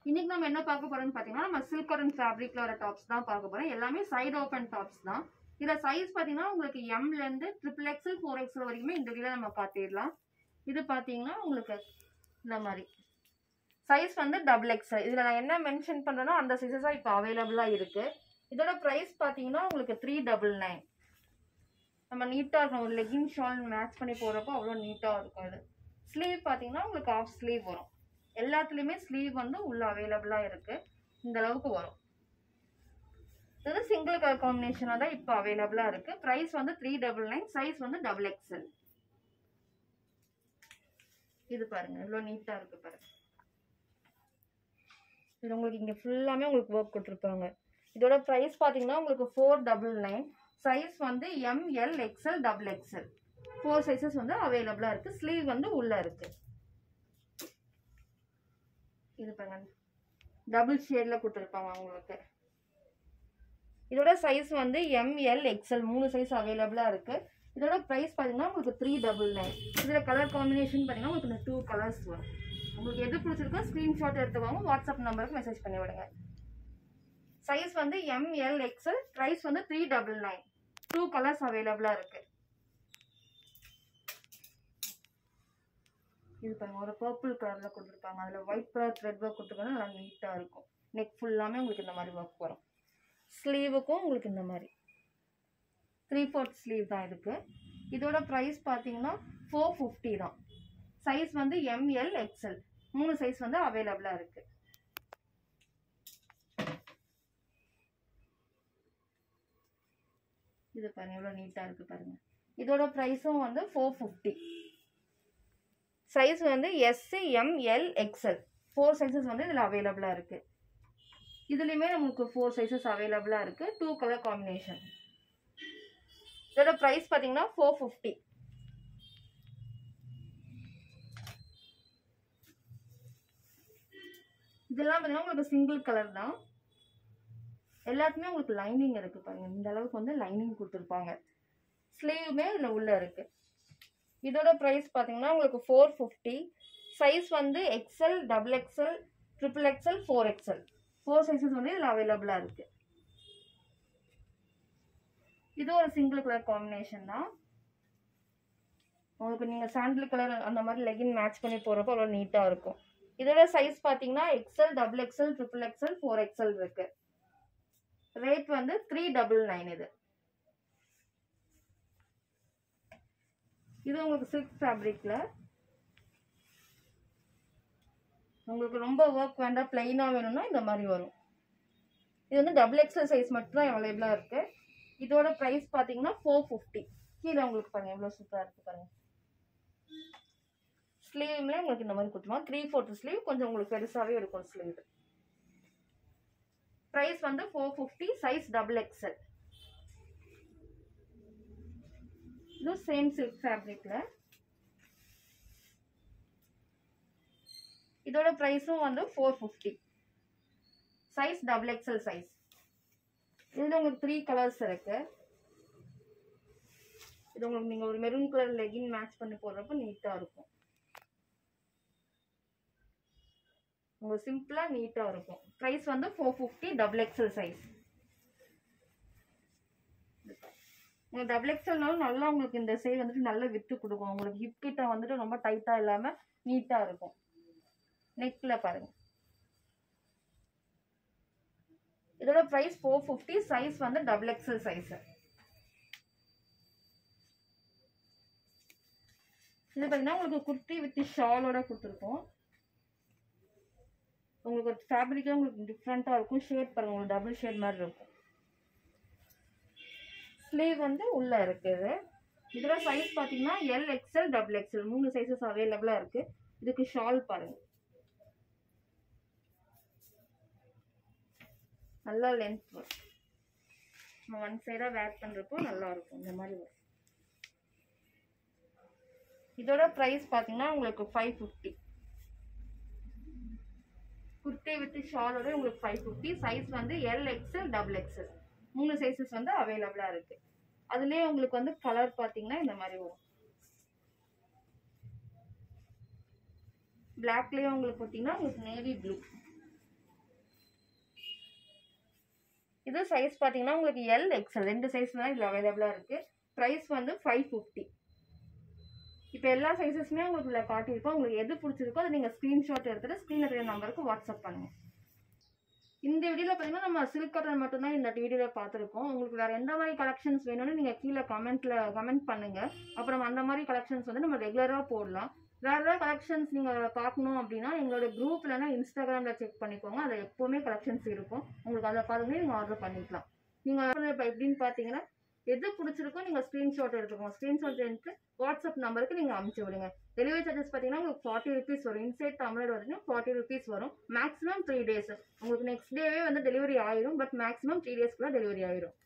இன்னைக்கு நம்ம என்ன பார்க்க போறோம்னு பார்த்தீங்கன்னா நம்ம சில்க் காட்டன் ஃபேப்ரிக்ல வர டாப்ஸ் தான் பார்க்க போறோம் எல்லாமே சைடு ஓப்பன் டாப்ஸ் தான் இதுல சைஸ் பார்த்தீங்கன்னா உங்களுக்கு எம்ல இருந்து ட்ரிபிள் எக்ஸல் ஃபோர் எக்ஸல் வரைக்குமே இந்த வீடியோ நம்ம காட்டிடலாம் இது பார்த்தீங்கன்னா உங்களுக்கு இந்த மாதிரி சைஸ் வந்து டபுள் எக்ஸல் இதில் நான் என்ன மென்ஷன் பண்ணுறேனோ அந்த சைஸஸாக இப்போ அவைலபிளாக இருக்குது இதோட ப்ரைஸ் பார்த்தீங்கன்னா உங்களுக்கு த்ரீ டபுள் நைன் நம்ம நீட்டாக இருக்கும் ஒரு லெகின் ஷால் மேட்ச் பண்ணி போடுறப்போ அவ்வளோ நீட்டாக இருக்கும் இது ஸ்லீவ் பார்த்தீங்கன்னா உங்களுக்கு ஆஃப் ஸ்லீவ் வரும் எல்லாத்துலேயுமே ஸ்லீவ் வந்து உள்ள அவைலபிளாக இருக்குது இந்த அளவுக்கு வரும் இது சிங்கிள் கலர் காம்பினேஷனாக தான் இப்போ அவைலபிளாக இருக்குது ப்ரைஸ் வந்து த்ரீ டபுள் நைன் சைஸ் வந்து டபுள் எக்ஸல் இது பாருங்க இவ்வளோ நீட்டாக இருக்கு பாருங்க இது உங்களுக்கு இங்கே ஃபுல்லாமே உங்களுக்கு ஒர்க் கொடுத்துருப்பாங்க இதோட ப்ரைஸ் பார்த்தீங்கன்னா உங்களுக்கு ஃபோர் டபுள் நைன் சைஸ் வந்து M L XL double XL four sizes வந்து அவைலபிளாக இருக்குது ஸ்லீவ் வந்து உள்ளே இருக்குது இது பாருங்க டபுள் ஷேடில் கொடுத்துருப்பாங்க உங்களுக்கு இதோட சைஸ் வந்து எம்எல் எக்ஸ்எல் மூணு சைஸ் அவைலபிளாக இருக்குது இதோட ப்ரைஸ் பார்த்தீங்கன்னா உங்களுக்கு த்ரீ டபுள் நைன் இதில் கலர் காம்பினேஷன் பார்த்தீங்கன்னா உங்களுக்கு இந்த டூ கலர்ஸ் வரும் உங்களுக்கு எது பிடிச்சிருக்கோ ஸ்க்ரீன்ஷாட் எடுத்துக்கோங்க வாட்ஸ்அப் நம்பருக்கு மெசேஜ் பண்ணி விடுங்க சைஸ் வந்து எம்எல் எக்ஸ்எல் ப்ரைஸ் வந்து three double nine two colours அவைலபிளாக இருக்கு இது பாருங்க ஒரு பர்பிள் கலரில் கொடுத்துருப்பாங்க அதில் ஒயிட் கலர் த்ரெட் ஒர்க் கொடுத்துருக்காங்க நல்லா நீட்டாக இருக்கும் நெக் ஃபுல்லாமே உங்களுக்கு இந்த மாதிரி ஒர்க் வரும் ஸ்லீவுக்கும் உங்களுக்கு இந்த மாதிரி த்ரீ ஃபோர்த் ஸ்லீவ் தான் இதுக்கு இதோட ப்ரைஸ் பார்த்தீங்கன்னா ஃபோர் ஃபிஃப்டி தான் சைஸ் வந்து எம்எல் எக்ஸ்எல் மூணு சைஸ் வந்து அவைலபிளாக இருக்கு இது பாருங்க எவ்வளோ நீட்டாக இருக்கு பாருங்க இதோட ப்ரைஸும் வந்து ஃபோர் ஃபிஃப்டி சைஸ் வந்து S C M L XL four sizes வந்து இதில் அவைலபிளாக இருக்கு இதுலேயுமே நமக்கு ஃபோர் சைஸஸ் அவைலபிளாக இருக்கு டூ கலர் காம்பினேஷன் இதோட ப்ரைஸ் பார்த்தீங்கன்னா ஃபோர் ஃபிஃப்டி இதெல்லாம் பார்த்தீங்கன்னா உங்களுக்கு சிங்கிள் கலர் தான் எல்லாத்துக்குமே உங்களுக்கு லைனிங் இருக்கு பாருங்க இந்த அளவுக்கு வந்து லைனிங் கொடுத்துருப்பாங்க ஸ்லீவுமே இதில் உள்ள இருக்கு இதோட ப்ரைஸ் பார்த்தீங்கன்னா உங்களுக்கு ஃபோர் ஃபிஃப்டி சைஸ் வந்து XL double XL triple XL four XL four sizes வந்து இதில் அவைலபிளாக இருக்கு இது ஒரு சிங்கிள் கலர் காம்பினேஷன் தான் உங்களுக்கு நீங்கள் சாண்டில் கலர் அந்த மாதிரி லெகின் மேட்ச் பண்ணி போகிறப்போ அவ்வளோ நீட்டாக இருக்கும் இதோட சைஸ் பார்த்தீங்கன்னா XL double XL triple XL four XL இருக்கு ரேட் வந்து த்ரீ டபுள் நைன் இது இது உங்களுக்கு சில்க் ஃபேப்ரிக்கில் உங்களுக்கு ரொம்ப ஒர்க் வேண்டாம் பிளைனாக வேணும்னா இந்த மாதிரி வரும் இது வந்து டபுள் எக்ஸ்எல் சைஸ் மட்டும் தான் அவைலபிளாக இருக்கு இதோட ப்ரைஸ் பார்த்தீங்கன்னா ஃபோர் ஃபிஃப்டி கீழே உங்களுக்கு பாருங்க எவ்வளோ சூப்பராக இருக்கு பாருங்க ஸ்லீவ்லேயே உங்களுக்கு இந்த மாதிரி கொடுத்துருவோம் த்ரீ ஃபோர்த்து ஸ்லீவ் கொஞ்சம் உங்களுக்கு பெருசாகவே இருக்கும் ஸ்லீவ் ப்ரைஸ் வந்து four fifty size double XL இது சேம் சில்க் ஃபேப்ரிக்கில் இதோட ப்ரைஸும் வந்து four fifty size double XL size இதில் உங்களுக்கு த்ரீ கலர்ஸ் இருக்கு இது உங்களுக்கு நீங்கள் ஒரு மெரூன் கலர் லெகின் மேட்ச் பண்ணி போடுறப்ப நீட்டாக இருக்கும் உங்களுக்கு சிம்பிளாக நீட்டாக இருக்கும் ப்ரைஸ் வந்து four fifty double XL size உங்களுக்கு டபுள் எக்ஸல்னாலும் நல்லா உங்களுக்கு இந்த சைடு வந்துட்டு நல்லா விட்டு கொடுக்கும் உங்களுக்கு ஹிப் கிட்ட வந்துட்டு ரொம்ப டைட்டாக இல்லாமல் நீட்டாக இருக்கும் நெக்கில் பாருங்க இதோட ப்ரைஸ் ஃபோர் ஃபிஃப்டி சைஸ் வந்து டபுள் எக்ஸல் சைஸு இது பார்த்தீங்கன்னா உங்களுக்கு குர்த்தி வித் ஷாலோட கொடுத்துருக்கோம் உங்களுக்கு ஒரு ஃபேப்ரிக்கே உங்களுக்கு டிஃப்ரெண்ட்டாக இருக்கும் ஷேட் பாருங்க உங்களுக்கு டபுள் ஷேட் மாதிரி இருக்கும் ஸ்லீவ் வந்து உள்ளே இருக்குது இதோட சைஸ் பார்த்தீங்கன்னா எல் எக்ஸ்எல் டபுள் எக்ஸ்எல் மூணு சைஸஸ் அவைலபிளாக இருக்குது இதுக்கு ஷால் பாருங்க நல்லா லென்த் வரும் நம்ம ஒன் சைடாக வேர் பண்ணுறப்போ நல்லா இருக்கும் இந்த மாதிரி வரும் இதோட ப்ரைஸ் பார்த்தீங்கன்னா உங்களுக்கு ஃபைவ் ஃபிஃப்டி குர்த்தி வித் ஷாலோட உங்களுக்கு ஃபைவ் ஃபிஃப்டி சைஸ் வந்து எல் எக்ஸ்எல் டபுள் எக்ஸ்எல் மூணு சைஸஸ் வந்து அவைலபிளாக இருக்கு அதுலேயே உங்களுக்கு வந்து கலர் பார்த்தீங்கன்னா இந்த மாதிரி வரும் பிளாக்லேயே உங்களுக்கு பார்த்தீங்கன்னா உங்களுக்கு நேவி ப்ளூ இது சைஸ் பார்த்தீங்கன்னா உங்களுக்கு எல் எக்ஸல் ரெண்டு சைஸ் தான் இதில் அவைலபிளாக இருக்குது ப்ரைஸ் வந்து ஃபைவ் ஃபிஃப்டி இப்போ எல்லா சைஸஸுமே உங்களுக்கு இதில் காட்டியிருக்கோம் உங்களுக்கு எது பிடிச்சிருக்கோ அதை நீங்கள் ஸ்க்ரீன்ஷாட் எடுத்துகிட்டு ஸ்க்ரீனில் தெரிய நம்பருக்கு வாட்ஸ்அப் பண்ணுங்கள் இந்த வீடியோவில் பார்த்தீங்கன்னா நம்ம சில்க் காட்டன் மட்டும்தான் இந்த வீடியோவில் பார்த்துருக்கோம் உங்களுக்கு வேறு எந்த மாதிரி கலெக்ஷன்ஸ் வேணும்னு நீங்கள் கீழே கமெண்ட்டில் கமெண்ட் பண்ணுங்கள் அப்புறம் அந்த மாதிரி கலெக்ஷன்ஸ் வந்து நம்ம ரெகுலராக போடலாம் வேறு ஏதாவது கலெக்ஷன்ஸ் நீங்கள் பார்க்கணும் அப்படின்னா எங்களோட குரூப் இல்லைனா இன்ஸ்டாகிராமில் செக் பண்ணிக்கோங்க அதில் எப்போவுமே கலெக்ஷன்ஸ் இருக்கும் உங்களுக்கு அதை பார்த்துமே நீங்கள் ஆர்டர் பண்ணிக்கலாம் நீங்கள் இப்போ எப்படின்னு பார்த்தீங்கன்னா எது பிடிச்சிருக்கோ நீங்கள் ஸ்க்ரீன்ஷாட் எடுத்துக்கோங்க ஸ்க்ரீன்ஷாட் எடுத்து வாட்ஸ்அப் நம்பருக்கு நீங்கள் அனுப்பிச்சி விடுங்க டெலிவரி சார்ஜஸ் பார்த்தீங்கன்னா உங்களுக்கு ஃபார்ட்டி ருபீஸ் வரும் இன்சைட் தமிழோட வரைக்கும் ஃபார்ட்டி ருபீஸ் வரும் மேக்ஸிமம் த்ரீ டேஸ் உங்களுக்கு நெக்ஸ்ட் டேவே வந்து டெலிவரி ஆயிரும் பட் மேக்ஸிமம் த்ரீ டேஸ்க்குள்ள டெலிவரி ஆயிரும்